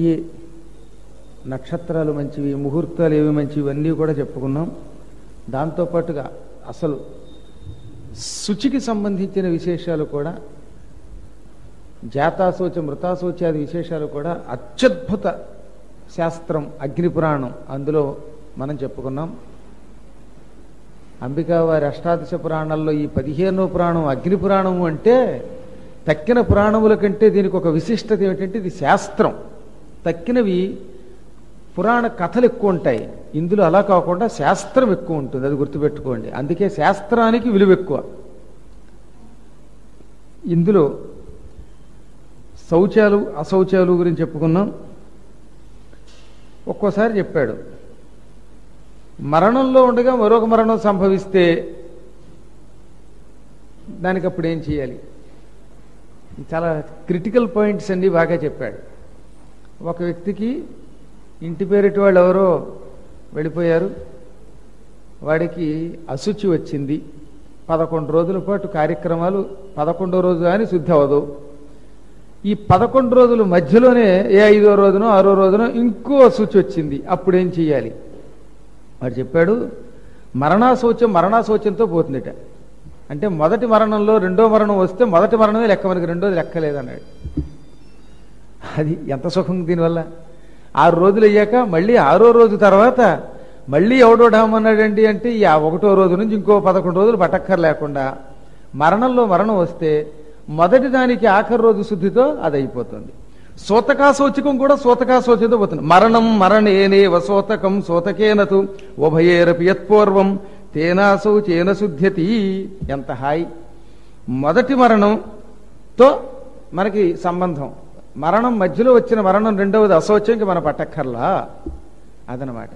ఏ నక్షత్రాలు మంచివి ముహూర్తాలు ఏవి మంచివి ఇవన్నీ కూడా చెప్పుకున్నాం దాంతోపాటుగా అసలు శుచికి సంబంధించిన విశేషాలు కూడా జాతాశోచ మృతాశోచాది విశేషాలు కూడా అత్యద్భుత శాస్త్రం అగ్నిపురాణం అందులో మనం చెప్పుకున్నాం అంబికా వారి అష్టాదశ పురాణాల్లో ఈ పదిహేనో పురాణం అగ్ని పురాణము అంటే తక్కిన పురాణముల కంటే దీనికి ఒక విశిష్టత ఏమిటంటే ఇది శాస్త్రం తక్కినవి పురాణ కథలు ఎక్కువ ఉంటాయి ఇందులో అలా కాకుండా శాస్త్రం ఎక్కువ ఉంటుంది అది గుర్తుపెట్టుకోండి అందుకే శాస్త్రానికి విలువ ఎక్కువ ఇందులో శౌచాలు అశౌచాలు గురించి చెప్పుకున్నాం ఒక్కోసారి చెప్పాడు మరణంలో ఉండగా మరొక మరణం సంభవిస్తే దానికి అప్పుడు ఏం చేయాలి చాలా క్రిటికల్ పాయింట్స్ అన్ని బాగా చెప్పాడు ఒక వ్యక్తికి ఇంటి పేరిటి వాళ్ళు ఎవరో వెళ్ళిపోయారు వాడికి అశుచి వచ్చింది పదకొండు రోజుల పాటు కార్యక్రమాలు పదకొండో రోజు కానీ శుద్ధి అవ్వదు ఈ పదకొండు రోజుల మధ్యలోనే ఏ ఐదో రోజునో ఆరో రోజునో ఇంకో అశుచి వచ్చింది అప్పుడు ఏం చెయ్యాలి వాడు చెప్పాడు మరణాశోచం మరణాశోచంతో పోతుందిట అంటే మొదటి మరణంలో రెండో మరణం వస్తే మొదటి మరణమే లెక్క మనకి రెండోది లెక్కలేదన్నాడు అది ఎంత సుఖం దీనివల్ల ఆరు రోజులు అయ్యాక మళ్ళీ ఆరో రోజు తర్వాత మళ్ళీ ఎవడో డామన్నాడండి అంటే ఈ ఆ ఒకటో రోజు నుంచి ఇంకో పదకొండు రోజులు పటక్కర్ లేకుండా మరణంలో మరణం వస్తే మొదటి దానికి ఆఖరి రోజు శుద్ధితో అది అయిపోతుంది సోతకాశోచకం కూడా సోతకాశోచతో పోతుంది మరణం మరణేనే వసోతకం సోతకేనతు ఉభయేరపి యత్పూర్వం తేనాసౌ చేన శుద్ధ్యతి ఎంత హాయి మొదటి మరణంతో మనకి సంబంధం మరణం మధ్యలో వచ్చిన మరణం రెండవది అశౌచంకి మన పట్టక్కర్లా అదనమాట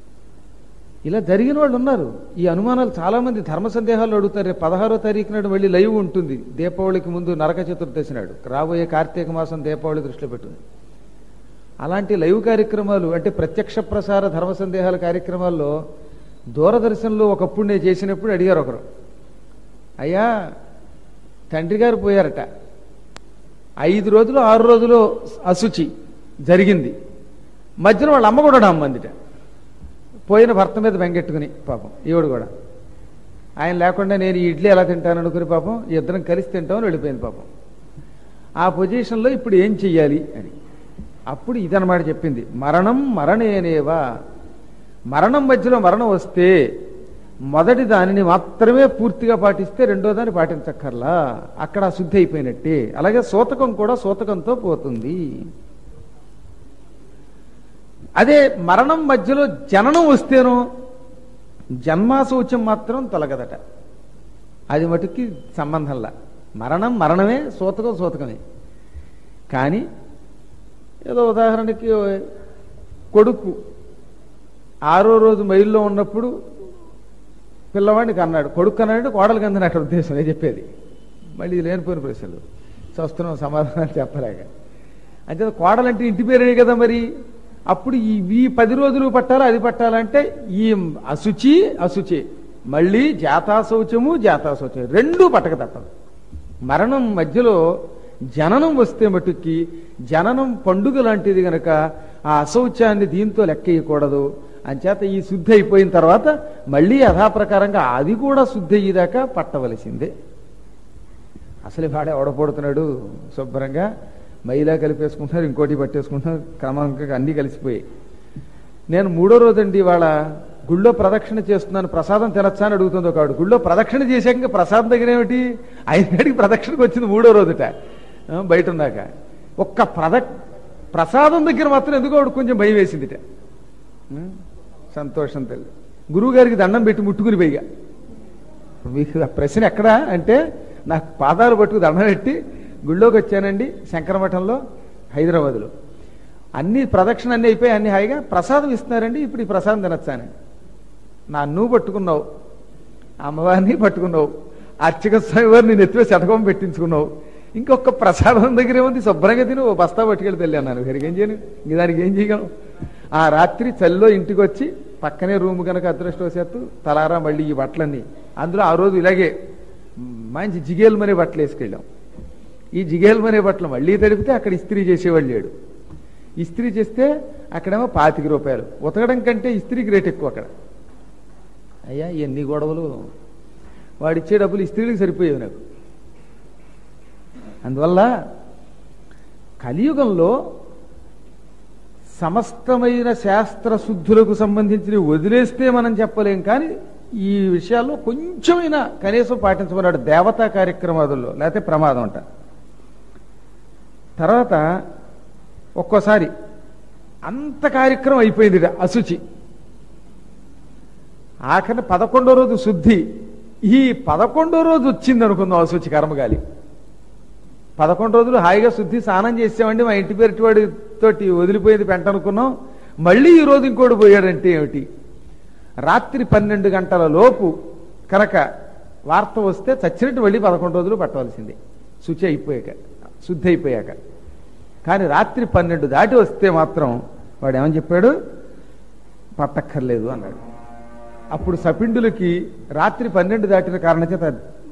ఇలా జరిగిన వాళ్ళు ఉన్నారు ఈ అనుమానాలు చాలా మంది ధర్మ సందేహాలు అడుగుతారు రేపు పదహారో తారీఖు నాడు మళ్ళీ లైవ్ ఉంటుంది దీపావళికి ముందు నరక చతుర్దశి నాడు రాబోయే కార్తీక మాసం దీపావళి దృష్టిలో పెట్టుంది అలాంటి లైవ్ కార్యక్రమాలు అంటే ప్రత్యక్ష ప్రసార ధర్మ సందేహాల కార్యక్రమాల్లో దూరదర్శన్లో ఒకప్పుడు నేను చేసినప్పుడు అడిగారు ఒకరు అయ్యా తండ్రి గారు పోయారట ఐదు రోజులు ఆరు రోజులు అశుచి జరిగింది మధ్యలో వాళ్ళ అమ్మ కూడా అమ్మందిట పోయిన భర్త మీద బెంగెట్టుకుని పాపం ఈవిడ కూడా ఆయన లేకుండా నేను ఈ ఇడ్లీ ఎలా తింటాను అనుకుని పాపం ఇద్దరం కలిసి తింటామని వెళ్ళిపోయింది పాపం ఆ పొజిషన్లో ఇప్పుడు ఏం చెయ్యాలి అని అప్పుడు ఇదనమాట చెప్పింది మరణం మరణేనేవా మరణం మధ్యలో మరణం వస్తే మొదటి దానిని మాత్రమే పూర్తిగా పాటిస్తే రెండో దాన్ని పాటించక్కర్లా అక్కడ శుద్ధి అయిపోయినట్టే అలాగే సూతకం కూడా సూతకంతో పోతుంది అదే మరణం మధ్యలో జననం వస్తేనో జన్మాశౌచం మాత్రం తొలగదట అది మటుకి సంబంధంలా మరణం మరణమే సూతకం సూతకమే కానీ ఏదో ఉదాహరణకి కొడుకు ఆరో రోజు మైల్లో ఉన్నప్పుడు పిల్లవాడిని కన్నాడు కొడుకు కన్నాడు కోడలు కందని అక్కడ ఉద్దేశం నేను చెప్పేది మళ్ళీ ఇది లేనిపోయిన ప్రశ్నలు చూస్తున్నాం సమాధానాలు చెప్పలేక అంటే కోడలంటే ఇంటి పేరే కదా మరి అప్పుడు ఈ ఈ పది రోజులు పట్టాలా అది పట్టాలంటే ఈ అశుచి అశుచి మళ్ళీ జాతాశౌచము జాతాశౌచం రెండు పట్టక తప్పదు మరణం మధ్యలో జననం వస్తే మటుక్కి జననం పండుగ లాంటిది గనక ఆ అశౌచాన్ని దీంతో లెక్కేయకూడదు అంచేత ఈ శుద్ధి అయిపోయిన తర్వాత మళ్ళీ యథాప్రకారంగా అది కూడా శుద్ధి అయ్యేదాకా పట్టవలసిందే అసలు వాడే ఎవడపడుతున్నాడు శుభ్రంగా మైలా కలిపేసుకుంటున్నారు ఇంకోటి పట్టేసుకుంటున్నారు క్రమంగా అన్నీ కలిసిపోయాయి నేను మూడో రోజండి వాళ్ళ గుళ్ళో ప్రదక్షిణ చేస్తున్నాను ప్రసాదం తినచ్చా అని అడుగుతుంది ఒక ఆవిడ గుళ్ళో ప్రదక్షిణ చేశాక ఇంకా ప్రసాదం దగ్గర ఏమిటి ఐదుగడికి ప్రదక్షిణకు వచ్చింది మూడో రోజుట ఆ, బయట ఉన్నాక ఒక్క ప్రదక్ ప్రసాదం దగ్గర మాత్రం ఎందుకో ఆవిడ కొంచెం భయం వేసిందిట ఆ, సంతోషం తల్లి గురువు గారికి దండం పెట్టి ముట్టుకుని పైగా మీకు ఆ ప్రశ్న ఎక్కడా అంటే నాకు పాదాలు పట్టుకు దండం పెట్టి గుళ్ళోకి వచ్చానండి శంకరమఠంలో హైదరాబాద్లో అన్ని ప్రదక్షిణ అన్ని అయిపోయి అన్ని హాయిగా ప్రసాదం ఇస్తున్నారండి ఇప్పుడు ఈ ప్రసాదం తినొచ్చాను నా నువ్వు పట్టుకున్నావు అమ్మవారిని పట్టుకున్నావు అర్చక స్వామి వారిని నెత్తిలో శతకం పెట్టించుకున్నావు ఇంకొక ప్రసాదం దగ్గర ఏముంది శుభ్రంగా తిని ఓ బస్తా పట్టుకెళ్ళి తెల్లి అన్నాను గారికి ఏం చేయను ఇంక దానికి ఏం చేయగలం ఆ రాత్రి చలిలో ఇంటికి వచ్చి పక్కనే రూమ్ కనుక అదృష్టవశాత్తు తలారా మళ్ళీ ఈ బట్టలన్నీ అందులో ఆ రోజు ఇలాగే మంచి జిగేల్మనే బట్టలు వేసుకెళ్ళాం ఈ జిగేల్మనే బట్టలు మళ్ళీ తడిపితే అక్కడ ఇస్త్రీ చేసేవాళ్ళు లేడు ఇస్త్రీ చేస్తే అక్కడేమో పాతిక రూపాయలు ఉతకడం కంటే ఇస్త్రీకి రేట్ ఎక్కువ అక్కడ అయ్యా ఎన్ని గొడవలు వాడిచ్చే డబ్బులు ఇస్త్రీలకు సరిపోయేవి నాకు అందువల్ల కలియుగంలో సమస్తమైన శాస్త్ర శుద్ధులకు సంబంధించి వదిలేస్తే మనం చెప్పలేం కానీ ఈ విషయాల్లో కొంచెమైనా కనీసం పాటించమన్నాడు దేవతా కార్యక్రమాదుల్లో లేకపోతే ప్రమాదం అంట తర్వాత ఒక్కోసారి అంత కార్యక్రమం అయిపోయింది ఇక అశుచి ఆఖరి పదకొండో రోజు శుద్ధి ఈ పదకొండో రోజు వచ్చింది అనుకుందాం అశుచి కర్మగాలి పదకొండు రోజులు హాయిగా శుద్ధి స్నానం చేసామండి మా ఇంటి పేరు వాడి తోటి వదిలిపోయింది పెంట అనుకున్నాం మళ్ళీ ఈ రోజు ఇంకోటి పోయాడంటే ఏమిటి రాత్రి పన్నెండు గంటల లోపు కనుక వార్త వస్తే చచ్చినట్టు మళ్ళీ పదకొండు రోజులు పట్టవలసిందే శుచి అయిపోయాక శుద్ధి అయిపోయాక కానీ రాత్రి పన్నెండు దాటి వస్తే మాత్రం వాడు ఏమని చెప్పాడు పట్టక్కర్లేదు అన్నాడు అప్పుడు సపిండులకి రాత్రి పన్నెండు దాటిన కారణం చేత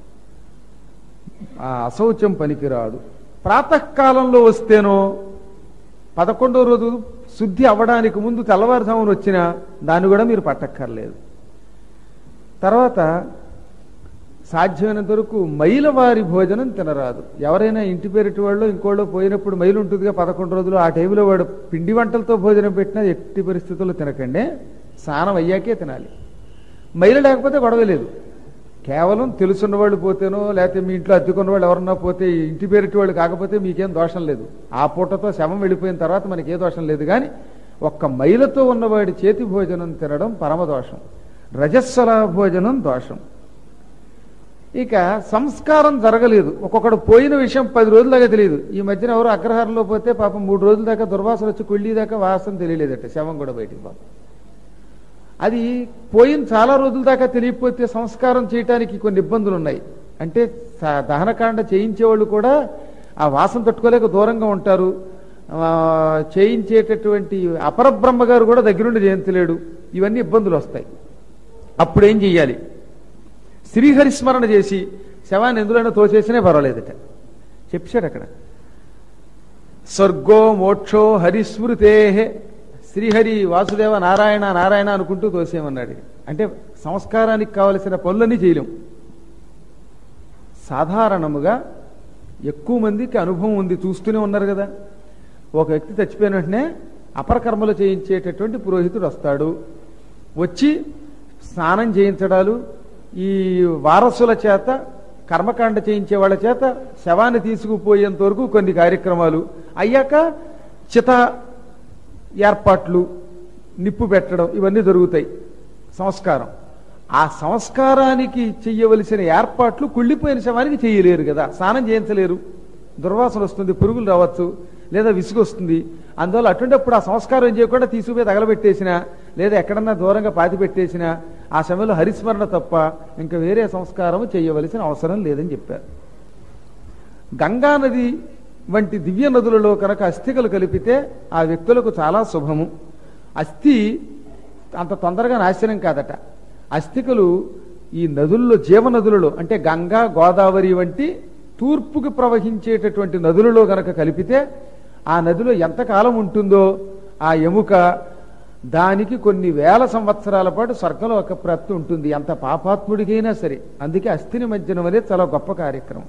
ఆ అశౌచం పనికిరాదు ప్రాతకాలంలో వస్తేనో పదకొండో రోజు శుద్ధి అవ్వడానికి ముందు తెల్లవారుజామున వచ్చినా దాన్ని కూడా మీరు పట్టక్కర్లేదు తర్వాత సాధ్యమైనంత వరకు మైలవారి భోజనం తినరాదు ఎవరైనా ఇంటి పేరిటి వాళ్ళు ఇంకోళ్ళు పోయినప్పుడు మైలు ఉంటుందిగా పదకొండు రోజులు ఆ టైంలో వాడు పిండి వంటలతో భోజనం పెట్టినా ఎట్టి పరిస్థితుల్లో తినకండి స్నానం అయ్యాకే తినాలి మైలు లేకపోతే గొడవ లేదు కేవలం తెలుసున్న వాళ్ళు పోతేనో లేకపోతే మీ ఇంట్లో అద్దెకున్న వాళ్ళు ఎవరన్నా పోతే ఇంటి పేరిటి వాళ్ళు కాకపోతే మీకేం దోషం లేదు ఆ పూటతో శవం వెళ్ళిపోయిన తర్వాత మనకి ఏ దోషం లేదు కానీ ఒక్క మైలతో ఉన్నవాడి చేతి భోజనం తినడం పరమదోషం రజస్వల భోజనం దోషం ఇక సంస్కారం జరగలేదు ఒక్కొక్కడు పోయిన విషయం పది రోజుల దాకా తెలియదు ఈ మధ్యన ఎవరు అగ్రహారంలో పోతే పాపం మూడు రోజుల దాకా దుర్వాసన వచ్చి కుళ్ళి దాకా వాసన తెలియలేదట శవం కూడా బయటికి పాపం అది పోయిన చాలా రోజుల దాకా తెలియకపోతే సంస్కారం చేయటానికి కొన్ని ఇబ్బందులు ఉన్నాయి అంటే స- దహనకాండ చేయించేవాళ్ళు కూడా ఆ వాసన తట్టుకోలేక దూరంగా ఉంటారు ఆ, చేయించేటటువంటి అపరబ్రహ్మ గారు కూడా దగ్గరుండి చేయించలేడు ఇవన్నీ ఇబ్బందులు వస్తాయి అప్పుడేం చెయ్యాలి శ్రీహరిస్మరణ చేసి శవాన్ని ఎందులోనే తోచేసినే పర్వాలేదట చెప్పాడు అక్కడ స్వర్గో మోక్షో హరిస్మృతే శ్రీహరి వాసుదేవ నారాయణ నారాయణ అనుకుంటూ తోసేయమన్నాడు అంటే సంస్కారానికి కావలసిన పనులన్నీ చేయలేం సాధారణముగా ఎక్కువ మందికి అనుభవం ఉంది చూస్తూనే ఉన్నారు కదా ఒక వ్యక్తి చచ్చిపోయిన వెంటనే అపరకర్మలు చేయించేటటువంటి పురోహితుడు వస్తాడు వచ్చి స్నానం చేయించడాలు ఈ వారసుల చేత కర్మకాండ చేయించే వాళ్ళ చేత శవాన్ని తీసుకుపోయేంత వరకు కొన్ని కార్యక్రమాలు అయ్యాక చిత ఏర్పాట్లు నిప్పు పెట్టడం ఇవన్నీ జరుగుతాయి సంస్కారం ఆ సంస్కారానికి చెయ్యవలసిన ఏర్పాట్లు కుళ్ళిపోయిన శవానికి చేయలేరు కదా స్నానం చేయించలేరు దుర్వాసన వస్తుంది పురుగులు రావచ్చు లేదా విసుగు వస్తుంది అందువల్ల అటువంటిప్పుడు ఆ సంస్కారం చేయకుండా తీసుకుపోయి తగలబెట్టేసినా లేదా ఎక్కడన్నా దూరంగా పాతి పెట్టేసినా ఆ సమయంలో హరిస్మరణ తప్ప ఇంకా వేరే సంస్కారం చేయవలసిన అవసరం లేదని చెప్పారు గంగా నది వంటి దివ్య నదులలో కనుక అస్థికలు కలిపితే ఆ వ్యక్తులకు చాలా శుభము అస్థి అంత తొందరగా నాశనం కాదట అస్థికలు ఈ నదుల్లో జీవనదులలో అంటే గంగా గోదావరి వంటి తూర్పుకి ప్రవహించేటటువంటి నదులలో గనక కలిపితే ఆ నదిలో ఎంతకాలం ఉంటుందో ఆ ఎముక దానికి కొన్ని వేల సంవత్సరాల పాటు స్వర్గంలో ఒక ప్రాప్తి ఉంటుంది ఎంత పాపాత్ముడికైనా సరే అందుకే అస్థిని మధ్యనం అనేది చాలా గొప్ప కార్యక్రమం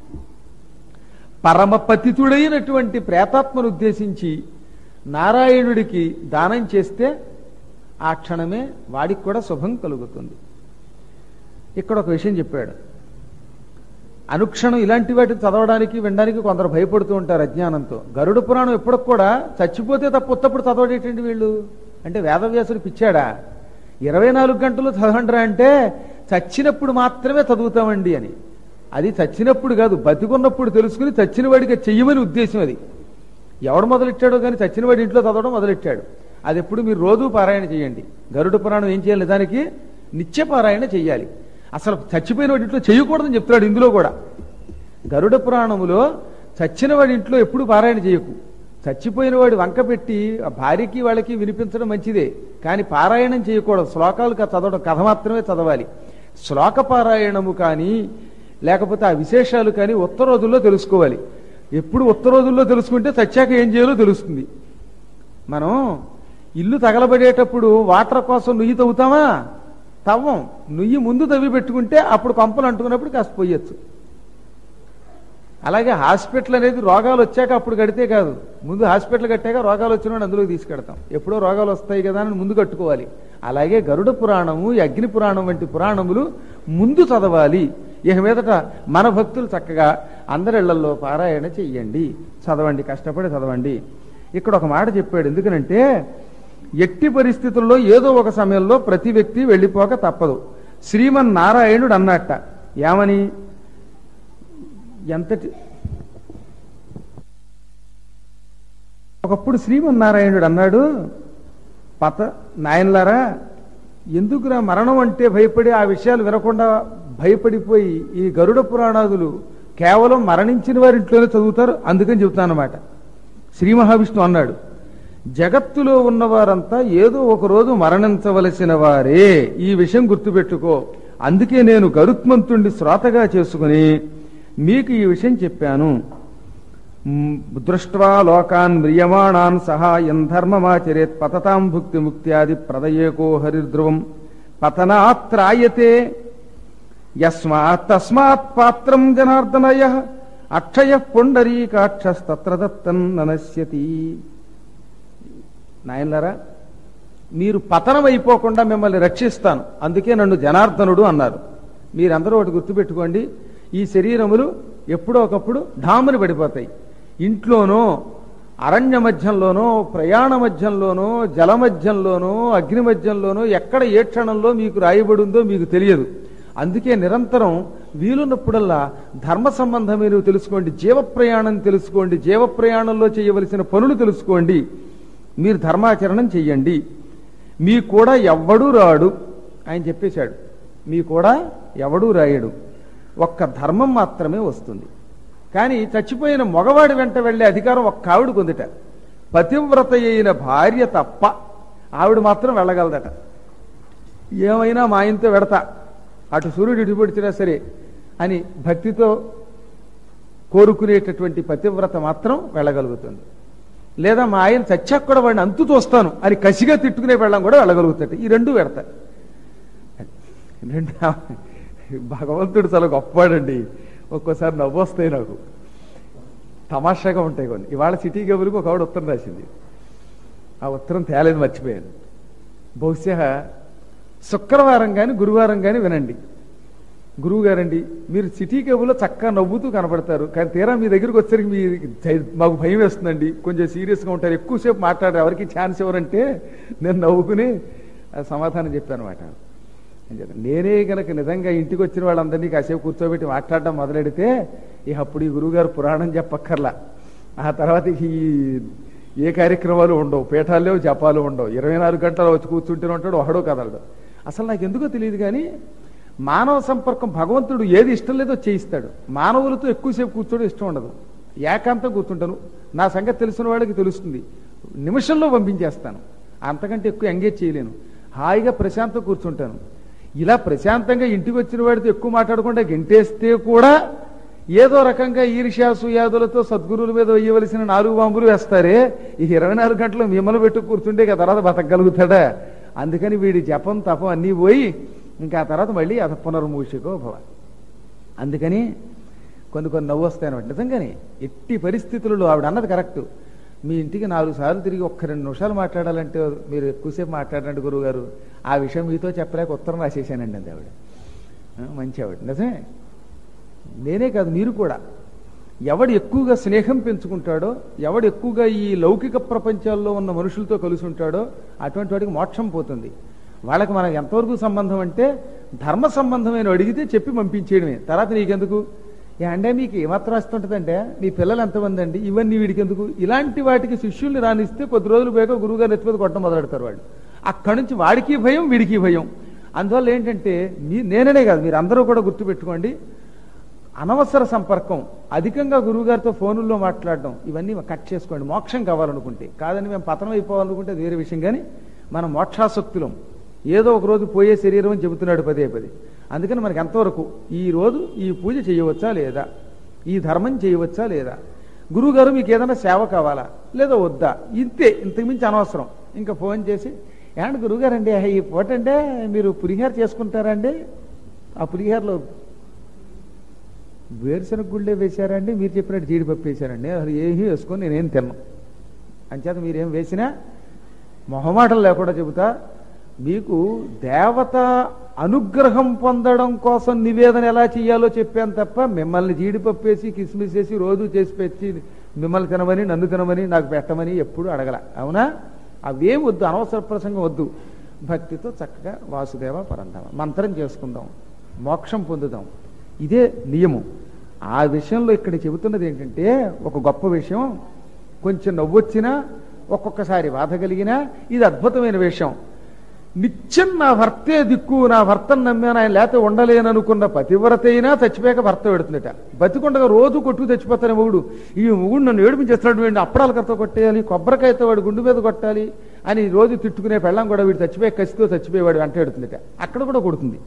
పరమపతితుడైనటువంటి ప్రేతాత్మను ఉద్దేశించి నారాయణుడికి దానం చేస్తే ఆ క్షణమే వాడికి కూడా శుభం కలుగుతుంది ఇక్కడ ఒక విషయం చెప్పాడు అనుక్షణం ఇలాంటి వాటిని చదవడానికి వినడానికి కొందరు భయపడుతూ ఉంటారు అజ్ఞానంతో గరుడ పురాణం ఎప్పటికి కూడా చచ్చిపోతే తప్ప ఉత్తప్పుడు చదవడేటండి వీళ్ళు అంటే వేదవ్యాసుడు పిచ్చాడా ఇరవై నాలుగు గంటలు చదవండిరా అంటే చచ్చినప్పుడు మాత్రమే చదువుతామండి అని అది చచ్చినప్పుడు కాదు బతికున్నప్పుడు తెలుసుకుని చచ్చిన వాడికి చెయ్యమని ఉద్దేశం అది ఎవడు మొదలెట్టాడో కానీ చచ్చిన వాడి ఇంట్లో చదవడం మొదలెట్టాడు అది ఎప్పుడు మీరు రోజు పారాయణ చేయండి గరుడ పురాణం ఏం చేయాలి దానికి నిత్య పారాయణ చేయాలి అసలు చచ్చిపోయిన వాడి ఇంట్లో చేయకూడదని చెప్తున్నాడు ఇందులో కూడా గరుడ పురాణములో చచ్చిన వాడి ఇంట్లో ఎప్పుడు పారాయణ చేయకు చచ్చిపోయిన వాడి వంక పెట్టి ఆ భార్యకి వాళ్ళకి వినిపించడం మంచిదే కానీ పారాయణం చేయకూడదు శ్లోకాలు కా- చదవడం కథ మాత్రమే చదవాలి శ్లోక పారాయణము కానీ లేకపోతే ఆ విశేషాలు కానీ ఉత్తర రోజుల్లో తెలుసుకోవాలి ఎప్పుడు ఉత్తర రోజుల్లో తెలుసుకుంటే చచ్చాక ఏం చేయాలో తెలుస్తుంది మనం ఇల్లు తగలబడేటప్పుడు వాటర్ కోసం నుయ్యి తవ్వుతామా తవ్వం నుయ్యి ముందు తవ్వి పెట్టుకుంటే అప్పుడు కొంపలు అంటుకున్నప్పుడు కాస్త పోయొచ్చు అలాగే హాస్పిటల్ అనేది రోగాలు వచ్చాక అప్పుడు కడితే కాదు ముందు హాస్పిటల్ కట్టాక రోగాలు వచ్చిన అందులోకి తీసుకెడతాం ఎప్పుడో రోగాలు వస్తాయి కదా అని ముందు కట్టుకోవాలి అలాగే గరుడ పురాణము ఈ అగ్ని పురాణం వంటి పురాణములు ముందు చదవాలి ఇక మీదట మన భక్తులు చక్కగా అందరిళ్లలో పారాయణ చెయ్యండి చదవండి కష్టపడి చదవండి ఇక్కడ ఒక మాట చెప్పాడు ఎందుకనంటే ఎట్టి పరిస్థితుల్లో ఏదో ఒక సమయంలో ప్రతి వ్యక్తి వెళ్ళిపోక తప్పదు శ్రీమన్నారాయణుడు అన్నట్ట ఏమని ఎంతటి ఒకప్పుడు శ్రీమన్నారాయణుడు అన్నాడు పత నాయనలారా ఎందుకురా మరణం అంటే భయపడి ఆ విషయాలు వినకుండా భయపడిపోయి ఈ గరుడ పురాణాదులు కేవలం మరణించిన వారి ఇంట్లోనే చదువుతారు అందుకని చెబుతాను అనమాట శ్రీ మహావిష్ణు అన్నాడు జగత్తులో ఉన్నవారంతా ఏదో ఒక రోజు మరణించవలసిన వారే ఈ విషయం గుర్తుపెట్టుకో అందుకే నేను గరుత్మంతుణ్ణి శ్రోతగా చేసుకుని మీకు ఈ విషయం చెప్పాను మ్, దృష్ట్వా లోకాన్ మ్రియమాణాన్ సహాయం ధర్మమాచరేత్ పతతాం భుక్తి ముక్త్యాది ప్రదయేకో హరిద్రువం పతనాత్రాయతే యస్మాత్ తస్మాత్ పాత్రం జనార్దనయ అక్షయ పుండరీకాక్షస్తత్ర దత్తం ననశ్యతి నాయనలారా మీరు పతనం అయిపోకుండా మిమ్మల్ని రక్షిస్తాను అందుకే నన్ను జనార్దనుడు అన్నారు మీరందరూ ఒకటి గుర్తుపెట్టుకోండి ఈ శరీరములు ఎప్పుడో ఒకప్పుడు ఢాముని పడిపోతాయి ఇంట్లోనో అరణ్య మధ్యంలోనో ప్రయాణ మధ్యంలోనో జల మధ్యంలోనో అగ్ని మధ్యంలోనో ఎక్కడ ఏ క్షణంలో మీకు రాయబడిందో మీకు తెలియదు అందుకే నిరంతరం వీలున్నప్పుడల్లా ధర్మ సంబంధమైనవి తెలుసుకోండి జీవ ప్రయాణం తెలుసుకోండి జీవ ప్రయాణంలో చేయవలసిన పనులు తెలుసుకోండి మీరు ధర్మాచరణం చెయ్యండి మీ కూడా ఎవ్వడూ రాడు ఆయన చెప్పేశాడు మీ కూడా ఎవడూ రాయడు ఒక్క ధర్మం మాత్రమే వస్తుంది కానీ చచ్చిపోయిన మగవాడి వెంట వెళ్లే అధికారం ఒక్క ఆవిడ పొందుట పతివ్రత అయిన భార్య తప్ప ఆవిడ మాత్రం వెళ్ళగలదట ఏమైనా మా ఆయనతో వెడతా అటు సూర్యుడు ఇటు పొడిచినా సరే అని భక్తితో కోరుకునేటటువంటి పతివ్రత మాత్రం వెళ్ళగలుగుతుంది లేదా మా ఆయన చచ్చాక కూడా వాడిని అంతు చూస్తాను అని కసిగా తిట్టుకునే వెళ్ళం కూడా వెళ్ళగలుగుతాడు ఈ రెండు పెడతాయి రెండు భగవంతుడు చాలా గొప్పవాడండి ఒక్కోసారి నవ్వొస్తాయి నాకు తమాషాగా ఉంటాయి కొన్ని ఇవాళ సిటీ గబులకు ఒక ఆవిడ ఉత్తరం రాసింది ఆ ఉత్తరం తేలేదు మర్చిపోయాను బహుశా శుక్రవారం కానీ గురువారం కానీ వినండి గురువు గారండి మీరు సిటీ కేబుల్లో చక్కగా నవ్వుతూ కనపడతారు కానీ తీరా మీ దగ్గరికి వచ్చేసరికి మీ జై- మాకు భయం వేస్తుందండి కొంచెం సీరియస్గా ఉంటారు ఎక్కువసేపు మాట్లాడారు ఎవరికి ఛాన్స్ ఎవరంటే నేను నవ్వుకుని ఆ సమాధానం చెప్పాను అనమాట నేనే గనక నిజంగా ఇంటికి వచ్చిన వాళ్ళందరినీ కాసేపు కూర్చోబెట్టి మాట్లాడడం మొదలెడితే ఇక అప్పుడు ఈ గురువుగారు పురాణం చెప్పక్కర్లా ఆ తర్వాత ఈ ఏ కార్యక్రమాలు ఉండవు పీఠాలు లేవు జపాలు ఉండవు ఇరవై నాలుగు గంటలు వచ్చి కూర్చుంటూనే ఉంటాడు ఒకడో కదలడు అసలు నాకు ఎందుకో తెలియదు కానీ మానవ సంపర్కం భగవంతుడు ఏది ఇష్టం లేదో చేయిస్తాడు మానవులతో ఎక్కువసేపు కూర్చోవడం ఇష్టం ఉండదు ఏకాంతం కూర్చుంటాను నా సంగతి తెలిసిన వాళ్ళకి తెలుస్తుంది నిమిషంలో పంపించేస్తాను అంతకంటే ఎక్కువ ఎంగేజ్ చేయలేను హాయిగా ప్రశాంతం కూర్చుంటాను ఇలా ప్రశాంతంగా ఇంటికి వచ్చిన వాడితో ఎక్కువ మాట్లాడకుండా గెంటేస్తే కూడా ఏదో రకంగా ఈర్ష్యాసు యాదులతో సద్గురువుల మీద వేయవలసిన నాలుగు బాంబులు వేస్తారే ఈ ఇరవై నాలుగు గంటలు మిమ్మల్ని పెట్టు కూర్చుంటే ఇక తర్వాత బతకగలుగుతాడా అందుకని వీడి జపం తపం అన్నీ పోయి ఇంకా ఆ తర్వాత మళ్ళీ అత పునర్మూషికో భవ అందుకని కొన్ని కొన్ని నవ్వు వస్తాయన్నమాట నిజంగానే ఎట్టి పరిస్థితులలో ఆవిడ అన్నది కరెక్ట్ మీ ఇంటికి నాలుగు సార్లు తిరిగి ఒక్క రెండు నిమిషాలు మాట్లాడాలంటే మీరు ఎక్కువసేపు మాట్లాడండి గురువు గారు ఆ విషయం మీతో చెప్పలేక ఉత్తరం రాసేసానండి అంది ఆవిడ ఆ, మంచి ఆవిడ నిజమే నేనే కాదు మీరు కూడా ఎవడు ఎక్కువగా స్నేహం పెంచుకుంటాడో ఎవడు ఎక్కువగా ఈ లౌకిక ప్రపంచాల్లో ఉన్న మనుషులతో కలిసి ఉంటాడో అటువంటి వాడికి మోక్షం పోతుంది వాళ్ళకి మనకు ఎంతవరకు సంబంధం అంటే ధర్మ సంబంధమైన అడిగితే చెప్పి పంపించేయడమే తర్వాత నీకెందుకు ఏ అంటే మీకు ఏమాత్రం వస్తుంటుందంటే మీ పిల్లలు ఎంతమంది అండి ఇవన్నీ వీడికి ఎందుకు ఇలాంటి వాటికి శిష్యుల్ని రానిస్తే కొద్ది రోజులు పోయాక గురువుగారు నెత్తి మీద కొట్టడం మొదలెడతారు వాళ్ళు అక్కడి నుంచి వాడికి భయం వీడికి భయం అందువల్ల ఏంటంటే మీ నేననే కాదు మీరు అందరూ కూడా గుర్తుపెట్టుకోండి అనవసర సంపర్కం అధికంగా గురువుగారితో ఫోనుల్లో మాట్లాడడం ఇవన్నీ కట్ చేసుకోండి మోక్షం కావాలనుకుంటే కాదని మేము పతనం అయిపోవాలనుకుంటే అది వేరే విషయం కానీ మనం మోక్షాసక్తులం ఏదో ఒక రోజు పోయే శరీరం అని చెబుతున్నాడు పదే పదే అందుకని మనకి ఎంతవరకు ఈ రోజు ఈ పూజ చేయవచ్చా లేదా ఈ ధర్మం చేయవచ్చా లేదా గురువుగారు మీకు ఏదైనా సేవ కావాలా లేదా వద్దా ఇంతే ఇంతకుమించి అనవసరం ఇంకా ఫోన్ చేసి ఏమంటే గురువుగారండి ఈ పూట అంటే మీరు పులిహార చేసుకుంటారండి ఆ పులిహారలో వేరుశనగ గుళ్ళే వేశారండి మీరు చెప్పినట్టు జీడిపప్పు వేశారండి అది ఏమీ వేసుకొని నేనేం తిన్నాను అంచేత మీరేం వేసినా మొహమాటం లేకుండా చెబుతా మీకు దేవత అనుగ్రహం పొందడం కోసం నివేదన ఎలా చేయాలో చెప్పాను తప్ప మిమ్మల్ని జీడిపప్పు వేసి కిస్మిస్ వేసి రోజు చేసి పెట్టి మిమ్మల్ని తినమని నన్ను తినమని నాకు పెట్టమని ఎప్పుడు అడగల అవునా అవేం వద్దు అనవసర ప్రసంగం వద్దు భక్తితో చక్కగా వాసుదేవ పరంధామ మంత్రం చేసుకుందాం మోక్షం పొందుదాం ఇదే నియమం ఆ విషయంలో ఇక్కడ చెబుతున్నది ఏంటంటే ఒక గొప్ప విషయం కొంచెం నవ్వొచ్చినా ఒక్కొక్కసారి బాధ కలిగినా ఇది అద్భుతమైన విషయం నిత్యం నా భర్తే దిక్కు నా భర్తను నమ్మాను ఆయన లేకపోతే ఉండలేననుకున్న పతివ్రత అయినా చచ్చిపోయాక భర్త పెడుతుందట బతికుండగా రోజు కొట్టుకు చచ్చిపోతాను మొగుడు ఈ మొగుడు నన్ను ఏడిపించేస్తున్నాడు వీడిని అప్పడాల కర్త కొట్టేయాలి కొబ్బరికాయతో వాడు గుండు మీద కొట్టాలి అని రోజు తిట్టుకునే పెళ్ళం కూడా వీడు చచ్చిపోయే కసితో చచ్చిపోయేవాడు వెంట ఎడుతుందట అక్కడ కూడా కొడుతుంది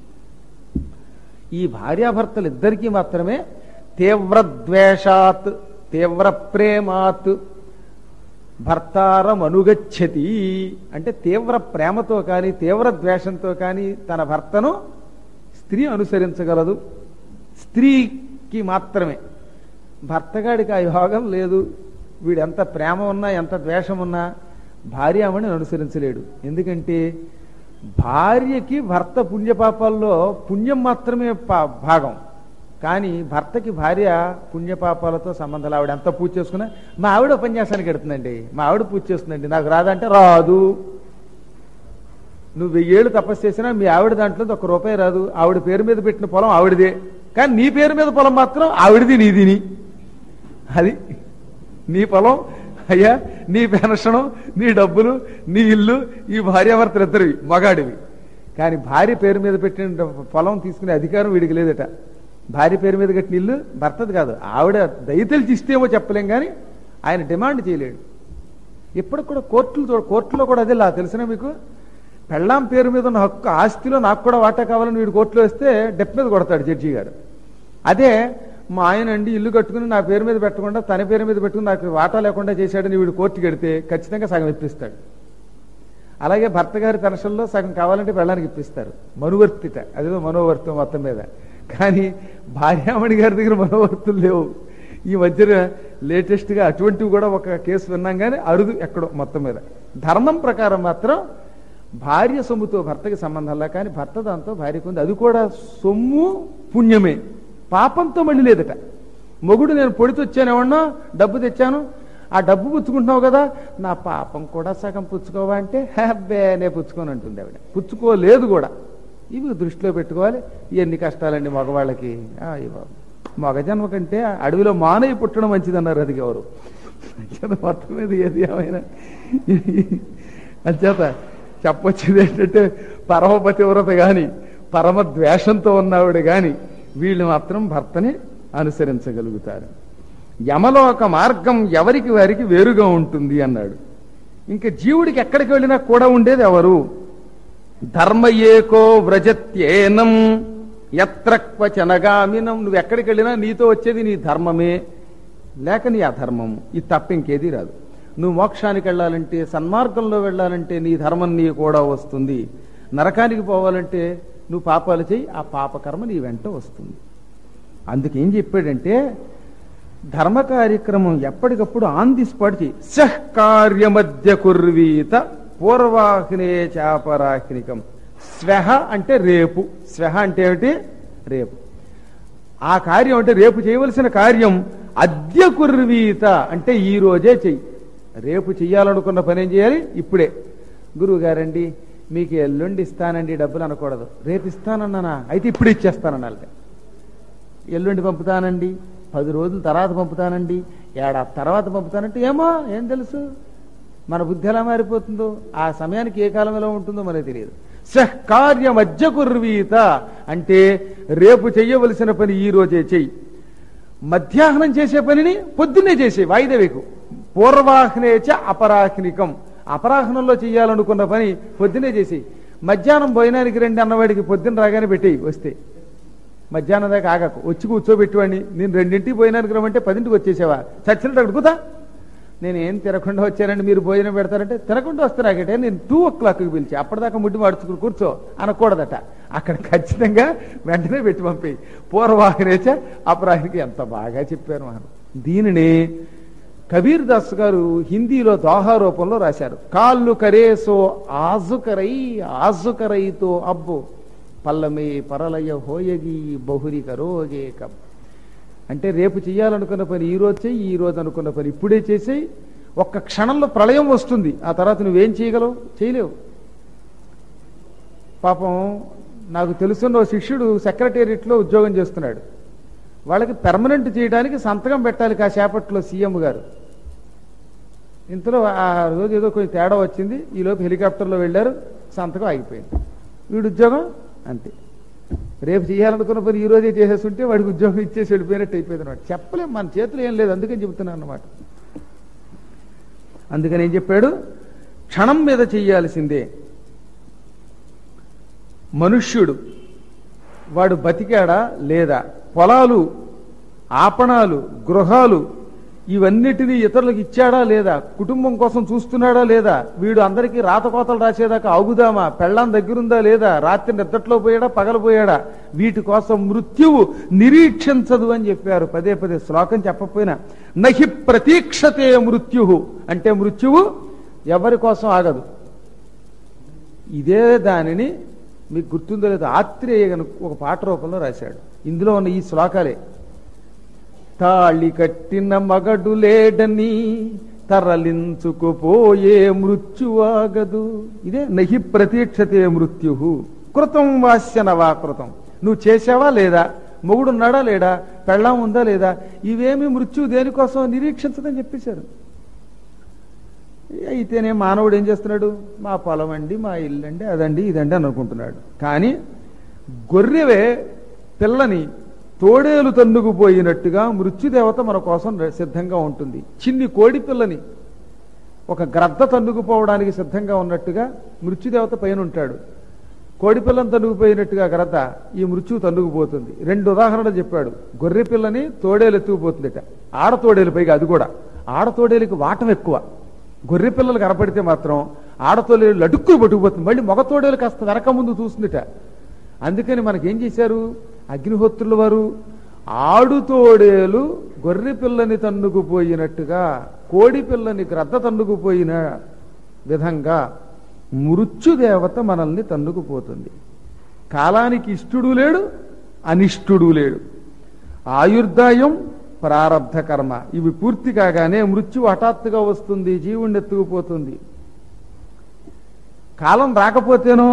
ఈ భార్యాభర్తలు ఇద్దరికీ మాత్రమే తీవ్ర ద్వేషాత్ తీవ్ర ప్రేమాత్ భర్తారం అనుగచ్చతి అంటే తీవ్ర ప్రేమతో కానీ తీవ్ర ద్వేషంతో కానీ తన భర్తను స్త్రీ అనుసరించగలదు స్త్రీకి మాత్రమే భర్తగాడికి ఆ యోగం లేదు వీడు ఎంత ప్రేమ ఉన్నా ఎంత ద్వేషం ఉన్నా భార్యామణి అనుసరించలేడు ఎందుకంటే భార్యకి భర్త పుణ్యపాపాల్లో పుణ్యం మాత్రమే పా- భాగం కానీ భర్తకి భార్య పుణ్యపాపాలతో సంబంధాలు ఆవిడ ఎంత పూజ చేసుకున్నా మా ఆవిడ ఉపన్యాసానికి ఎడుతుందండి మా ఆవిడ పూజ చేస్తుందండి నాకు రాదంటే రాదు నువ్వు వెయ్యేళ్ళు తపస్సు చేసినా మీ ఆవిడ దాంట్లో ఒక రూపాయి రాదు ఆవిడ పేరు మీద పెట్టిన పొలం ఆవిడదే కానీ నీ పేరు మీద పొలం మాత్రం ఆవిడది నీదిని అది నీ పొలం అయ్యా నీ పెన్షను నీ డబ్బులు నీ ఇల్లు ఈ భార్యాభర్తలు ఇద్దరివి మగాడివి కానీ భార్య పేరు మీద పెట్టిన పొలం తీసుకునే అధికారం వీడికి లేదట భార్య పేరు మీద కట్టిన ఇల్లు భర్తది కాదు ఆవిడ దయతలిచి ఇస్తేమో చెప్పలేం కానీ ఆయన డిమాండ్ చేయలేడు ఇప్పటికి కూడా కోర్టులు చూడ కోర్టులో కూడా అదే లా తెలిసిన మీకు పెళ్ళాం పేరు మీద ఉన్న హక్కు ఆస్తిలో నాకు కూడా వాటా కావాలని వీడు కోర్టులో వేస్తే డెప్ మీద కొడతాడు జడ్జి గారు అదే మా ఆయన అండి ఇల్లు కట్టుకుని నా పేరు మీద పెట్టకుండా తన పేరు మీద పెట్టుకుని నాకు వాటా లేకుండా చేశాడని వీడు కోర్టుకి వెడితే ఖచ్చితంగా సగం ఇప్పిస్తాడు అలాగే భర్త గారి పెన్షన్లో సగం కావాలంటే పెళ్ళానికి ఇప్పిస్తారు మనువర్తిట అదేదో మనోవర్తం మొత్తం మీద కానీ భార్యామణి గారి దగ్గర మనోవర్తులు లేవు ఈ మధ్యన లేటెస్ట్గా అటువంటివి కూడా ఒక కేసు విన్నాం కానీ అరుదు ఎక్కడో మొత్తం మీద ధర్మం ప్రకారం మాత్రం భార్య సొమ్ముతో భర్తకి సంబంధంలా కానీ భర్త దాంతో భార్యకు ఉంది అది కూడా సొమ్ము పుణ్యమే పాపంతో మళ్ళీ లేదట మొగుడు నేను పొడి తెచ్చానేమన్నా డబ్బు తెచ్చాను ఆ డబ్బు పుచ్చుకుంటున్నావు కదా నా పాపం కూడా సగం పుచ్చుకోవా అంటే హ్యాబ్బే నే పుచ్చుకొని అంటుంది ఆవిడ పుచ్చుకోలేదు కూడా ఇవి దృష్టిలో పెట్టుకోవాలి ఎన్ని కష్టాలండి మగవాళ్ళకి ఆ, ఈ బాబు. మగ జన్మ కంటే అడవిలో మానవి పుట్టడం మంచిదన్నారు అది ఎవరు అంచేత మొత్తం మీద ఏది ఏమైనా అంచేత చెప్పొచ్చేది ఏంటంటే పరమపతివ్రత గాని పరమ ద్వేషంతో ఉన్నవాడు గాని వీళ్ళు మాత్రం భర్తని అనుసరించగలుగుతారు యమలోక మార్గం ఎవరికి వారికి వేరుగా ఉంటుంది అన్నాడు ఇంకా జీవుడికి ఎక్కడికి వెళ్ళినా కూడా ఉండేది ఎవరు ధర్మ ఏకో వ్రజత్యేనం ఎత్రక్వచనగామినం నువ్వు ఎక్కడికి వెళ్ళినా నీతో వచ్చేది నీ ధర్మమే లేక నీ అధర్మము ఇది తప్ప ఇంకేది రాదు నువ్వు మోక్షానికి వెళ్ళాలంటే సన్మార్గంలో వెళ్ళాలంటే నీ ధర్మం నీ కూడా వస్తుంది నరకానికి పోవాలంటే నువ్వు పాపాలు చేయి ఆ పాపకర్మ నీ వెంట వస్తుంది అందుకేం చెప్పాడంటే ధర్మ కార్యక్రమం ఎప్పటికప్పుడు ఆన్ ది స్పాట్ చేయి సహకార్యమధ్య కుర్వీత పూర్వాహినే చాపరాహినికం స్వహ అంటే రేపు స్వహ అంటే ఏమిటి రేపు ఆ కార్యం అంటే రేపు చేయవలసిన కార్యం అద్య కుర్వీత అంటే ఈ రోజే చెయ్యి రేపు చెయ్యాలనుకున్న పని ఏం చేయాలి ఇప్పుడే గురువు గారండి మీకు ఎల్లుండి ఇస్తానండి డబ్బులు అనకూడదు రేపు ఇస్తానన్నానా అయితే ఇప్పుడు ఇచ్చేస్తానన్నాళ్ళ ఎల్లుండి పంపుతానండి పది రోజుల తర్వాత పంపుతానండి ఏడాది తర్వాత పంపుతానంటే ఏమో ఏం తెలుసు మన బుద్ధి ఎలా మారిపోతుందో ఆ సమయానికి ఏ కాలం ఎలా ఉంటుందో మనకి తెలియదు సహకార్య మధ్య కుర్వీత అంటే రేపు చెయ్యవలసిన పని ఈ రోజే చెయ్యి మధ్యాహ్నం చేసే పనిని పొద్దున్నే చేసే వాయిదవేకు పూర్వాహ్నేచ అపరాహ్నికం అపరాహ్నంలో చేయాలనుకున్న పని పొద్దునే చేసి మధ్యాహ్నం భోజనానికి రండి అన్నవాడికి పొద్దున్న రాగానే పెట్టేయి వస్తే మధ్యాహ్నం దాకా ఆగకు వచ్చి కూర్చోబెట్టువాడిని నేను రెండింటికి పోయినానికి రమ్మంటే పదింటికి వచ్చేసావా చచ్చినట్టు అడుగుతా నేను ఏం తినకుండా వచ్చానండి మీరు భోజనం పెడతారంటే తినకుండా వస్తారాకటే నేను టూ ఓ క్లాక్కి పిలిచి అప్పటిదాకా ముడ్డి మార్చుకుని కూర్చో అనకూడదట అక్కడ ఖచ్చితంగా వెంటనే పెట్టి పంపి పూర్వాహనేచ అపరాహినికి ఎంత బాగా చెప్పారు మనం దీనిని కబీర్ దాస్ గారు హిందీలో దోహా రూపంలో రాశారు కాళ్ళు కరేసో ఆజుకరై ఆజుకరైతో అబ్బో పల్లమే పరలయ హోయగి బహురి కరోగే కబ్ అంటే రేపు చేయాలనుకున్న పని ఈ రోజు చెయ్యి ఈ రోజు అనుకున్న పని ఇప్పుడే చేసేయి ఒక్క క్షణంలో ప్రళయం వస్తుంది ఆ తర్వాత నువ్వేం చేయగలవు చేయలేవు పాపం నాకు తెలుసున్న ఓ శిష్యుడు సెక్రటేరియట్లో ఉద్యోగం చేస్తున్నాడు వాళ్ళకి పెర్మనెంట్ చేయడానికి సంతకం పెట్టాలి కాసేపట్లో సీఎం గారు ఇంతలో ఆ రోజు ఏదో కొంచెం తేడా వచ్చింది ఈలోపు హెలికాప్టర్లో వెళ్ళారు సంతకం ఆగిపోయింది వీడు ఉద్యోగం అంతే రేపు చేయాలనుకున్న పని ఈ రోజే చేసేస్తుంటే వాడికి ఉద్యోగం ఇచ్చేసి వెళ్ళిపోయినట్టు అయిపోయింది అనమాట చెప్పలేం మన చేతులు ఏం లేదు అందుకని చెబుతున్నాను అనమాట అందుకని ఏం చెప్పాడు క్షణం మీద చెయ్యాల్సిందే మనుష్యుడు వాడు బతికాడా లేదా పొలాలు ఆపణాలు గృహాలు ఇవన్నిటినీ ఇతరులకు ఇచ్చాడా లేదా కుటుంబం కోసం చూస్తున్నాడా లేదా వీడు అందరికీ రాతకోతలు రాసేదాకా ఆగుదామా పెళ్ళాం దగ్గరుందా లేదా రాత్రి నిద్రట్లో పోయాడా పగలపోయాడా వీటి కోసం మృత్యువు నిరీక్షించదు అని చెప్పారు పదే పదే శ్లోకం చెప్పకపోయినా నహి ప్రతీక్షతే మృత్యు అంటే మృత్యువు ఎవరి కోసం ఆగదు ఇదే దానిని మీకు గుర్తుందో లేదో ఆత్రేయ గనుక ఒక పాట రూపంలో రాశాడు ఇందులో ఉన్న ఈ శ్లోకాలే తాళి కట్టిన మగడు లేడని తరలించుకుపోయే మృత్యువాగదు ఇదే నహి ప్రతీక్షతే మృత్యు కృతం వాస్యనవా కృతం నువ్వు చేసావా లేదా మొగుడున్నాడా లేడా పెళ్ళాం ఉందా లేదా ఇవేమి మృత్యు దేనికోసం నిరీక్షించదని చెప్పేశారు అయితేనే మానవుడు ఏం చేస్తున్నాడు మా పొలం అండి మా ఇల్లు అండి అదండి ఇదండి అని అనుకుంటున్నాడు కానీ గొర్రెవే పిల్లని తోడేలు తన్నుకుపోయినట్టుగా మృత్యుదేవత మన కోసం సిద్ధంగా ఉంటుంది చిన్ని కోడి పిల్లని ఒక గ్రద్ద తన్నుకుపోవడానికి సిద్ధంగా ఉన్నట్టుగా మృత్యుదేవత పైన ఉంటాడు కోడి పిల్లని తన్నుకుపోయినట్టుగా గ్రద్ద ఈ మృత్యువు తన్నుకుపోతుంది రెండు ఉదాహరణలు చెప్పాడు గొర్రె పిల్లని తోడేలు ఎత్తుకుపోతుందట ఆడ తోడేలు పైగా అది కూడా ఆడ తోడేలుకి వాటం ఎక్కువ గొర్రె పిల్లలు కనపడితే మాత్రం ఆడతోడేలు లడుక్కుని పట్టుకుపోతుంది మళ్ళీ మగ తోడేలు కాస్త వెనక ముందు చూస్తుందిట అందుకని మనకేం చేశారు అగ్నిహోత్రుల వారు ఆడుతోడేలు గొర్రె పిల్లని తన్నుకుపోయినట్టుగా కోడి పిల్లని గ్రద్ద తన్నుకుపోయిన విధంగా మృత్యుదేవత మనల్ని తన్నుకుపోతుంది కాలానికి ఇష్టుడు లేడు అనిష్టుడు లేడు ఆయుర్దాయం ప్రారంధ కర్మ ఇవి పూర్తి కాగానే మృత్యు హఠాత్తుగా వస్తుంది జీవుణ్ణి ఎత్తుకుపోతుంది కాలం రాకపోతేనో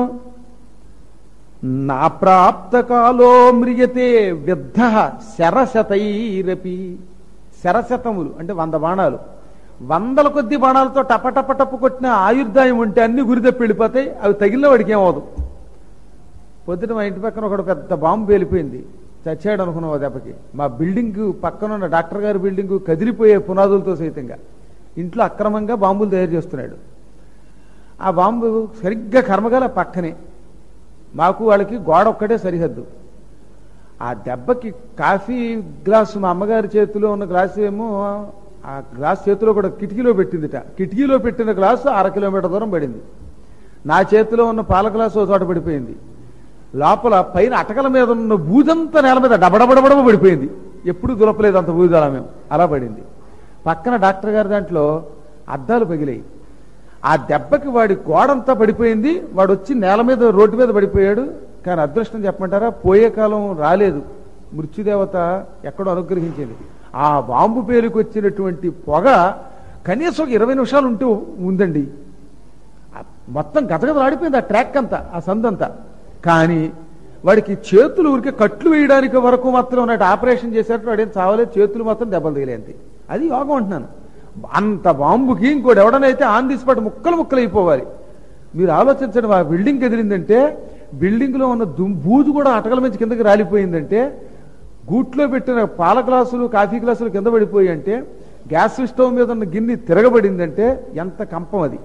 నా ప్రాప్త కాలో మ్రియతే విద్ధ శరశతైరపి శరశతములు అంటే వంద బాణాలు వందల కొద్ది బాణాలతో టపటప టప్పు కొట్టిన ఆయుర్దాయం ఉంటే అన్ని గురిదప్పి వెళ్ళిపోతాయి అవి తగిలిన వాడికి ఏమవదు పొద్దున మా ఇంటి పక్కన ఒకడు పెద్ద బాంబు పేలిపోయింది చచ్చాడు అనుకున్నాం ఆ దెబ్బకి మా బిల్డింగ్ పక్కన ఉన్న డాక్టర్ గారి బిల్డింగ్ కదిలిపోయే పునాదులతో సైతంగా ఇంట్లో అక్రమంగా బాంబులు తయారు చేస్తున్నాడు ఆ బాంబు సరిగ్గా కర్మగల పక్కనే మాకు వాళ్ళకి గోడ ఒక్కటే సరిహద్దు ఆ దెబ్బకి కాఫీ గ్లాసు మా అమ్మగారి చేతిలో ఉన్న గ్లాసు ఏమో ఆ గ్లాస్ చేతిలో కూడా కిటికీలో పెట్టిందిట కిటికీలో పెట్టిన గ్లాసు అర కిలోమీటర్ దూరం పడింది నా చేతిలో ఉన్న పాల గ్లాసు ఒక చోట పడిపోయింది లోపల పైన అటకల మీద ఉన్న బూజంతా నేల మీద డబడబడబడబ పడిపోయింది ఎప్పుడు దులపలేదు అంత బూజాల మేము అలా పడింది పక్కన డాక్టర్ గారి దాంట్లో అద్దాలు పగిలాయి ఆ దెబ్బకి వాడి గోడంతా పడిపోయింది వాడు వచ్చి నేల మీద రోడ్డు మీద పడిపోయాడు కానీ అదృష్టం చెప్పమంటారా పోయే కాలం రాలేదు మృత్యుదేవత ఎక్కడో అనుగ్రహించింది ఆ బాంబు పేరుకి వచ్చినటువంటి పొగ కనీసం ఒక ఇరవై నిమిషాలు ఉంటే ఉందండి ఆ మొత్తం గతగతలాడిపోయింది ఆ ట్రాక్ అంతా ఆ సందంతా కానీ వాడికి చేతులు ఊరికే కట్లు వేయడానికి వరకు మాత్రం ఉన్నట్టు ఆపరేషన్ చేసేటప్పుడు వాడేం చావలేదు చేతులు మాత్రం దెబ్బలు తగిలేంది అది యోగం అంటున్నాను అంత బాంబుకి ఇంకోటి ఎవడనైతే ఆన్ ది స్పాట్ ముక్కలు ముక్కలు అయిపోవాలి మీరు ఆలోచించండి ఆ బిల్డింగ్ ఎదిరిందంటే బిల్డింగ్ లో ఉన్న దుమ్ బూజు కూడా అటకల మీద కిందకి రాలిపోయిందంటే గూట్లో పెట్టిన పాల గ్లాసులు కాఫీ గ్లాసులు కింద పడిపోయి అంటే గ్యాస్ స్టవ్ మీద ఉన్న గిన్నె తిరగబడిందంటే ఎంత కంపం అది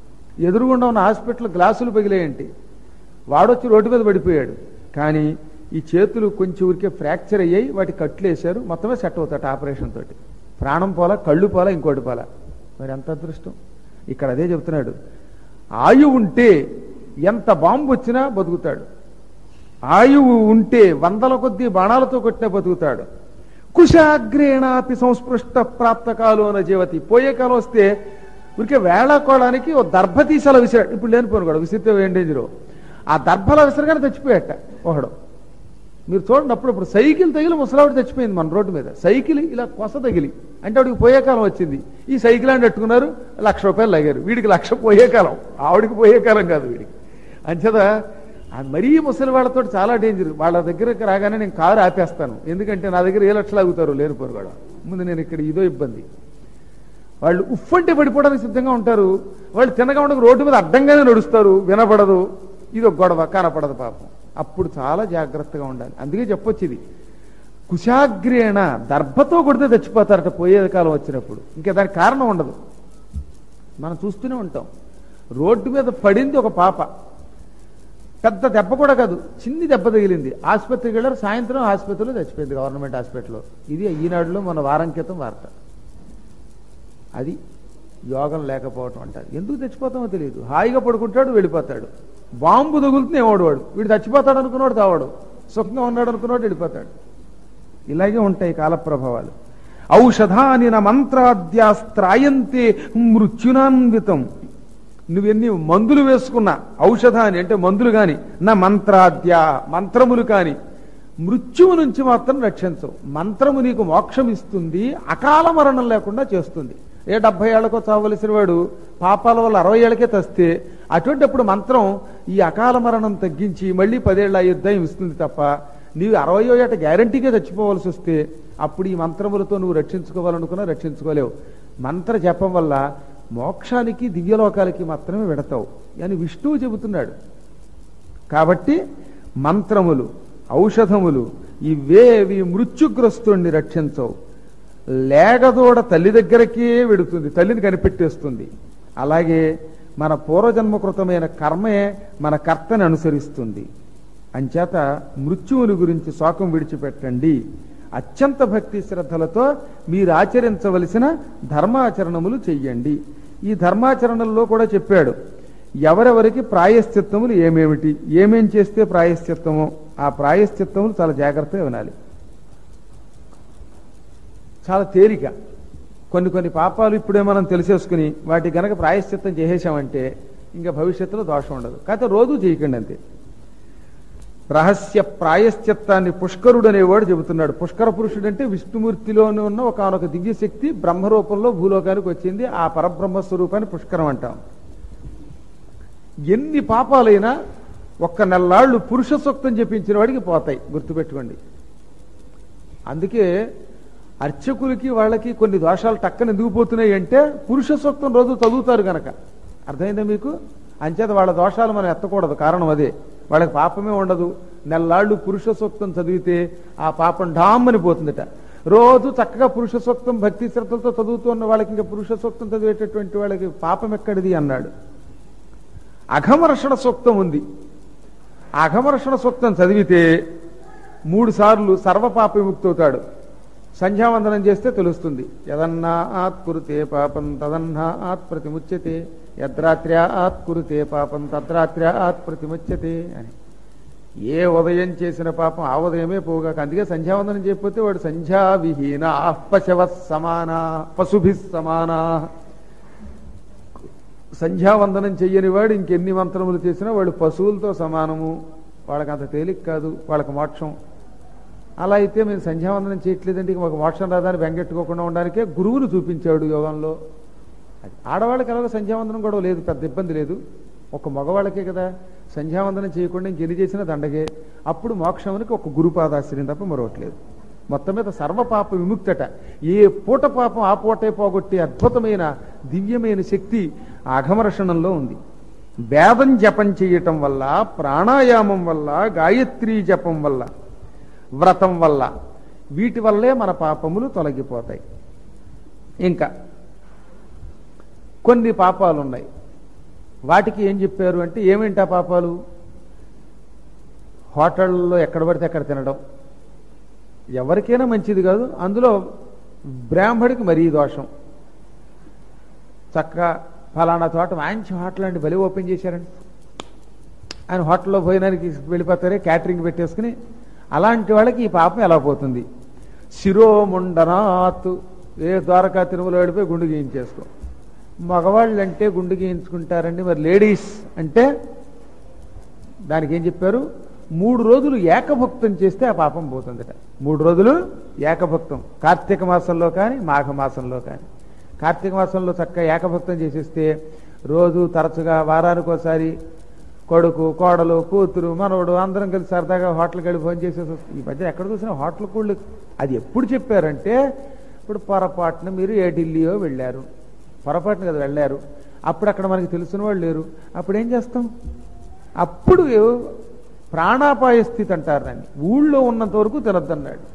ఎదురుగుండా ఉన్న హాస్పిటల్ గ్లాసులు పగిలేయంటి వాడొచ్చి రోడ్డు మీద పడిపోయాడు కానీ ఈ చేతులు కొంచెం ఊరికే ఫ్రాక్చర్ అయ్యాయి వాటి కట్లు వేశారు మొత్తమే సెట్ అవుతాడు ఆపరేషన్ తోటి ప్రాణం పోలా కళ్ళు పోలా ఇంకోటి పోలా మరి ఎంత అదృష్టం ఇక్కడ అదే చెప్తున్నాడు ఆయువు ఉంటే ఎంత బాంబు వచ్చినా బతుకుతాడు ఆయువు ఉంటే వందల కొద్దీ బాణాలతో కొట్టినా బతుకుతాడు కుశాగ్రేణాపి సంస్పృష్ట ప్రాప్త కాలోన జీవతి పోయే కాలం వస్తే ఊరికే వేళాకోవడానికి ఓ దర్భ తీసేలా విసిరాడు ఇప్పుడు లేనిపోను కూడా విసిరితే ఏం డేంజరు ఆ దర్భలా విసిరగానే చచ్చిపోయాట ఒకడు మీరు చూడండి అప్పుడప్పుడు సైకిల్ తగిలి ముసలావిడ చచ్చిపోయింది మన రోడ్డు మీద సైకిల్ ఇలా కొస తగిలి అంటే ఆవిడికి పోయే కాలం వచ్చింది ఈ సైకిల్ అని పెట్టుకున్నారు లక్ష రూపాయలు లాగారు వీడికి లక్ష పోయే కాలం ఆవిడికి పోయే కాలం కాదు వీడికి అంచేత ఆ మరీ ముసలి వాళ్ళతో చాలా డేంజర్ వాళ్ళ దగ్గరకు రాగానే నేను కారు ఆపేస్తాను ఎందుకంటే నా దగ్గర ఏ లక్షలు ఆగుతారు లేనిపోరు కూడా ముందు నేను ఇక్కడ ఇదో ఇబ్బంది వాళ్ళు ఉఫ్ అంటే పడిపోవడానికి సిద్ధంగా ఉంటారు వాళ్ళు తినగా ఉండక రోడ్డు మీద అడ్డంగానే నడుస్తారు వినపడదు ఇది ఒక గొడవ కనపడదు పాపం అప్పుడు చాలా జాగ్రత్తగా ఉండాలి అందుకే చెప్పొచ్చు ఇది కుశాగ్రేణ దర్భతో కొడితే చచ్చిపోతారట పోయే కాలం వచ్చినప్పుడు ఇంకా దానికి కారణం ఉండదు మనం చూస్తూనే ఉంటాం రోడ్డు మీద పడింది ఒక పాప పెద్ద దెబ్బ కూడా కాదు చిన్ని దెబ్బ తగిలింది ఆసుపత్రికి వెళ్ళారు సాయంత్రం ఆసుపత్రిలో చచ్చిపోయింది గవర్నమెంట్ హాస్పిటల్లో ఇది ఈనాడులో మన వారం క్రితం వార్త అది యోగం లేకపోవటం అంటారు ఎందుకు చచ్చిపోతామో తెలియదు హాయిగా పడుకుంటాడు వెళ్ళిపోతాడు బాంబు తగులుతుంది ఏమోడు వాడు వీడు చచ్చిపోతాడు అనుకున్నాడు తావాడు సుఖంగా ఉన్నాడు అనుకున్నాడు వెళ్ళిపోతాడు ఇలాగే ఉంటాయి కాల ప్రభావాలు ఔషధాని న మంత్రాద్యాస్త్రాయంతే మృత్యునాన్వితం నువ్వెన్ని మందులు వేసుకున్నా ఔషధాని అంటే మందులు కాని నా మంత్రాద్య మంత్రములు కాని మృత్యువు నుంచి మాత్రం రక్షించవు మంత్రము నీకు మోక్షం ఇస్తుంది అకాల మరణం లేకుండా చేస్తుంది ఏ డెబ్బై ఏళ్లకో చావలసిన వాడు పాపాల వల్ల అరవై ఏళ్ళకే తెస్తే అటువంటిప్పుడు మంత్రం ఈ అకాల మరణం తగ్గించి మళ్ళీ పదేళ్ల యుద్ధం ఇస్తుంది తప్ప నీవు అరవయో ఏట గ్యారంటీగా చచ్చిపోవలసి వస్తే అప్పుడు ఈ మంత్రములతో నువ్వు రక్షించుకోవాలనుకున్నా రక్షించుకోలేవు మంత్ర జపం వల్ల మోక్షానికి దివ్యలోకాలకి మాత్రమే వెడతావు అని విష్ణువు చెబుతున్నాడు కాబట్టి మంత్రములు ఔషధములు ఇవేవి మృత్యుగ్రస్తుణ్ణి రక్షించవు లేగదోడ తల్లి దగ్గరకే వెడుతుంది తల్లిని కనిపెట్టేస్తుంది అలాగే మన పూర్వజన్మకృతమైన కర్మే మన కర్తని అనుసరిస్తుంది అంచేత మృత్యువుని గురించి శోకం విడిచిపెట్టండి అత్యంత భక్తి శ్రద్ధలతో మీరు ఆచరించవలసిన ధర్మాచరణములు చెయ్యండి ఈ ధర్మాచరణల్లో కూడా చెప్పాడు ఎవరెవరికి ప్రాయశ్చిత్తములు ఏమేమిటి ఏమేం చేస్తే ప్రాయశ్చిత్తమో ఆ ప్రాయశ్చిత్తములు చాలా జాగ్రత్తగా వినాలి చాలా తేలిక కొన్ని కొన్ని పాపాలు ఇప్పుడే మనం తెలిసేసుకుని వాటి గనక ప్రాయశ్చిత్తం చేసేసామంటే ఇంకా భవిష్యత్తులో దోషం ఉండదు కాకపోతే రోజు చేయకండి అంతే రహస్య ప్రాయశ్చిత్తాన్ని పుష్కరుడు అనేవాడు చెబుతున్నాడు పుష్కర పురుషుడు అంటే విష్ణుమూర్తిలోనే ఉన్న ఒకనొక దివ్యశక్తి బ్రహ్మరూపంలో భూలోకానికి వచ్చింది ఆ పరబ్రహ్మ స్వరూపాన్ని పుష్కరం అంటాం ఎన్ని పాపాలైనా ఒక్క నెల్లాళ్ళు పురుష సూక్తం చెప్పించిన వాడికి పోతాయి గుర్తుపెట్టుకోండి అందుకే అర్చకులకి వాళ్ళకి కొన్ని దోషాలు టక్కన ఎందుకు పోతున్నాయి అంటే పురుష సూక్తం రోజు చదువుతారు గనక అర్థమైందా మీకు అంచేత వాళ్ళ దోషాలు మనం ఎత్తకూడదు కారణం అదే వాళ్ళకి పాపమే ఉండదు నెల్లాళ్ళు పురుష సూక్తం చదివితే ఆ పాపం డామ్మని పోతుందట రోజు చక్కగా పురుష సూక్తం భక్తి శ్రద్ధలతో చదువుతున్న వాళ్ళకి ఇంకా పురుష సూక్తం చదివేటటువంటి వాళ్ళకి పాపం ఎక్కడిది అన్నాడు అఘమర్షణ సూక్తం ఉంది ఆ అఘమర్షణ సూక్తం చదివితే మూడు సార్లు సర్వపాప విముక్తి అవుతాడు సంధ్యావందనం చేస్తే తెలుస్తుంది యదన్నా ఆత్ కురుతే పాపం తదన్నా ఆత్ ప్రతిముచ్యతే యద్రాత్ర్యా ఆత్ కురుతే పాపం తద్రాత్ర్యా ఆత్ ప్రతిముచ్యతే అని ఏ ఉదయం చేసిన పాపం ఆ ఉదయమే పోగాక అందుకే సంధ్యావందనం చేయకపోతే వాడు సంధ్యా విహీన పశవ సమానా పశుభి సమానా సంధ్యావందనం చెయ్యని వాడు ఇంకెన్ని మంత్రములు చేసినా వాడు పశువులతో సమానము వాళ్ళకి అంత తేలిక కాదు వాళ్ళకి మోక్షం అలా అయితే మేము సంధ్యావందనం చేయట్లేదంటే ఇక మాకు మోక్షం రాదని బెంగెట్టుకోకుండా ఉండడానికే గురువును చూపించాడు యోగంలో అది ఆడవాళ్ళకి ఎలాగో సంధ్యావందనం కూడా లేదు పెద్ద ఇబ్బంది లేదు ఒక మగవాళ్ళకే కదా సంధ్యావందనం చేయకుండా ఇంకెన్ని చేసినా దండగే అప్పుడు మోక్షమునికి ఒక గురుపాదాశ్రయం తప్ప మరొకట్లేదు మొత్తం మీద సర్వపాప విముక్తట ఏ పూట పాపం ఆ పూటే పోగొట్టే అద్భుతమైన దివ్యమైన శక్తి ఆ అఘమర్షణంలో ఉంది వేదం జపం చేయటం వల్ల ప్రాణాయామం వల్ల గాయత్రీ జపం వల్ల వ్రతం వల్ల వీటి వల్లే మన పాపములు తొలగిపోతాయి ఇంకా కొన్ని పాపాలు ఉన్నాయి వాటికి ఏం చెప్పారు అంటే ఏమింటా పాపాలు హోటల్లో ఎక్కడ పడితే అక్కడ తినడం ఎవరికైనా మంచిది కాదు అందులో బ్రాహ్మడికి మరీ దోషం చక్కగా ఫలానా తోట మంచి హోటల్ అండి బలి ఓపెన్ చేశారండి ఆయన హోటల్లో భోజనానికి వెళ్ళిపోతారే క్యాటరింగ్ పెట్టేసుకుని అలాంటి వాళ్ళకి ఈ పాపం ఎలా పోతుంది శిరోముండనాత్ ఏ ద్వారకా తిరుమల వెళ్ళిపోయి గుండు గీయించేసుకో మగవాళ్ళు అంటే గుండు గీయించుకుంటారండి మరి లేడీస్ అంటే దానికి ఏం చెప్పారు మూడు రోజులు ఏకభక్తం చేస్తే ఆ పాపం పోతుందట మూడు రోజులు ఏకభక్తం కార్తీక మాసంలో కానీ మాఘ మాసంలో కానీ కార్తీక మాసంలో చక్కగా ఏకభక్తం చేసేస్తే రోజు తరచుగా వారానికి ఒకసారి కొడుకు కోడలు కూతురు మనవడు అందరం కలిసి సరదాగా హోటల్కి వెళ్ళి ఫోన్ చేసేసి వస్తాం. ఈ మధ్య ఎక్కడ చూసినా హోటల్ కూడా అది ఎప్పుడు చెప్పారంటే ఇప్పుడు పొరపాటున మీరు ఏ ఢిల్లీయో వెళ్ళారు పొరపాటున కదా వెళ్ళారు అప్పుడు అక్కడ మనకి తెలిసిన వాళ్ళు లేరు అప్పుడు ఏం చేస్తాం అప్పుడు ప్రాణాపాయ స్థితి అంటారు దాన్ని ఊళ్ళో ఉన్నంత వరకు తినద్దన్నాడు